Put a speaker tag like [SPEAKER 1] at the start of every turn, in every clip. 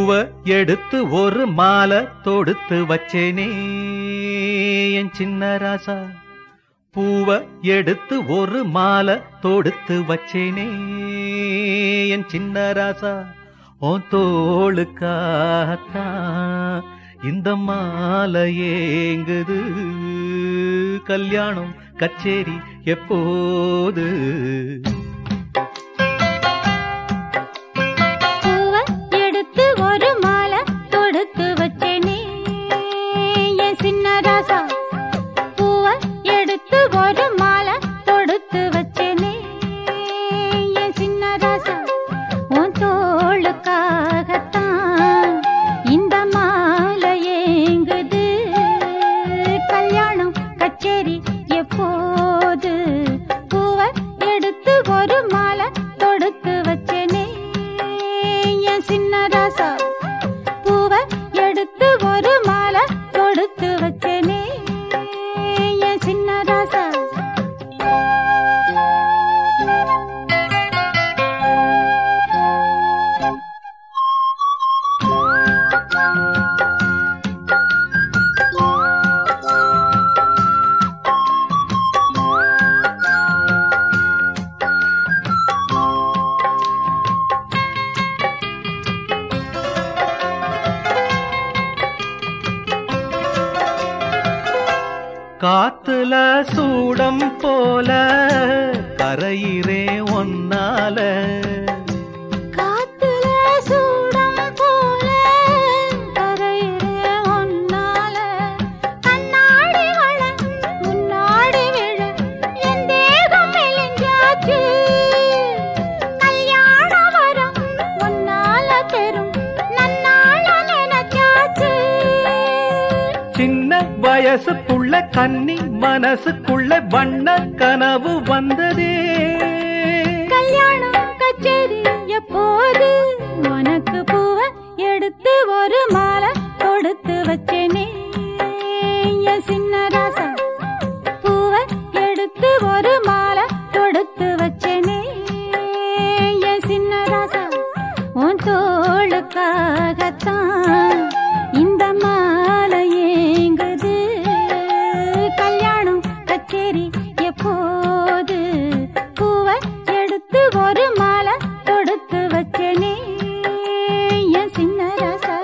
[SPEAKER 1] பூவ எடுத்து ஒரு மாலை தொடுத்து வச்சேனே என் சின்ன ராசா பூவ எடுத்து ஒரு மாலை தொடுத்து வச்சேனே என் சின்ன ராசா உன் தோளுக்காகத்தான் இந்த மாலை ஏங்குது கல்யாணம் கச்சேரி எப்போது
[SPEAKER 2] பூவ எடுத்து ஒரு மாலை தொடுத்து வச்சேனே என் சின்ன ராசா பூவ எடுத்து ஒரு மாலை தொடுத்து வச்சேனே என் சின்ன ராசா உன் தோளுக்காகத்தான் இந்த மாலை ஏங்குது கல்யாணம் கச்சேரி எப்போது பூவ எடுத்து ஒரு மாலை தொடுத்து வச்சேனே என் சின்ன ராசா பூவ எடுத்து ஒரு மாலை தொடுத்து வச்சேனே என் சின்ன ராசா
[SPEAKER 1] காத்துல சூடம் போல கரையிறே ஒன்னால
[SPEAKER 2] காத்துல சூடம் போல கரையிற ஒன்னால கண்ணாடி வள முன்னாடி விழ என் தேகம் மெலிஞ்சாச்சு கல்யாண வரம் ஒன்னால பெரும் நன்னாள நினைச்சாச்சு
[SPEAKER 1] சின்ன வயசுக்குள்ள கன்னி மனசுக்குள்ள வண்ண கனவு வந்ததே
[SPEAKER 2] கல்யாணம் கச்சேரி எப்போது உனக்கு பூவ எடுத்து ஒரு மாலை தொடுத்து வச்சேனே என் சின்ன ராசா பூவ எடுத்து ஒரு மாலை தொடுத்து வச்சேனே என் சின்ன ராசா உன் தோளுக்காகத்தான் இந்த மாலை ஏங்குது கல்யாணம் கச்சேரி எப்போது பூவ எடுத்து ஒரு மாலை தொடுத்து வச்சேனே என் சின்ன ராசா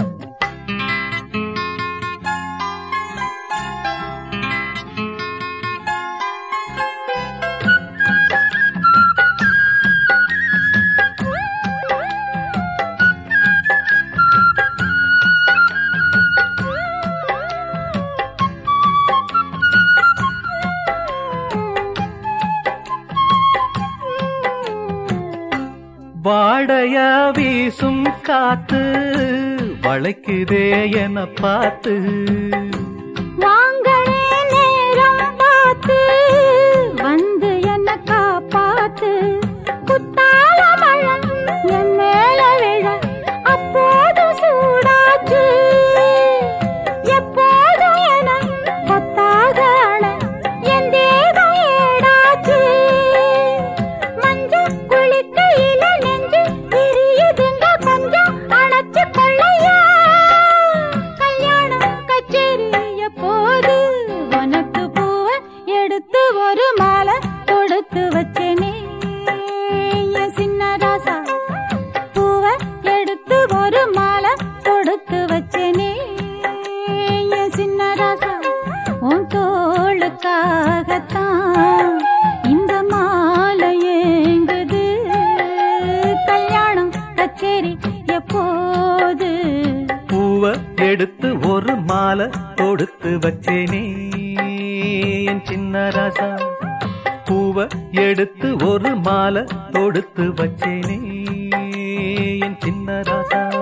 [SPEAKER 1] வாடைய வீசும் காத்து வளைக்குதே என பார்த்து
[SPEAKER 2] வாங்களே நேரம் பார்த்து வந்து என்ன காப்பாத்து குத்தால மழை என் மேல விழ அப்போது சூடாச்சு எப்போதும் என கொத்தாக அழ என் தேகம் ஏடாச்சு மஞ்ச குளிக்கையில நெஞ்சு விரியுதுங்க கொஞ்சம் அணைச்சு கொள்ளையா கல்யாணம் கச்சேரி எப்போது உனக்கு பூவ எடுத்து ஒரு மாலை தொடுத்து வச்சேனே என் சின்ன ராசா பூவ எடுத்து ஒரு மாலை தொடுத்து வச்சேனே என் சின்ன ராசா உன் தோளுக்காகத்தான் இந்த மாலை ஏங்குது கல்யாணம் கச்சேரி எப்போது
[SPEAKER 1] பூவ எடுத்து ஒரு மாலை தொடுத்து வச்சேனே என் சின்ன ராசா பூவ எடுத்து ஒரு மாலை தொடுத்து வச்சேனே என் சின்ன ராசா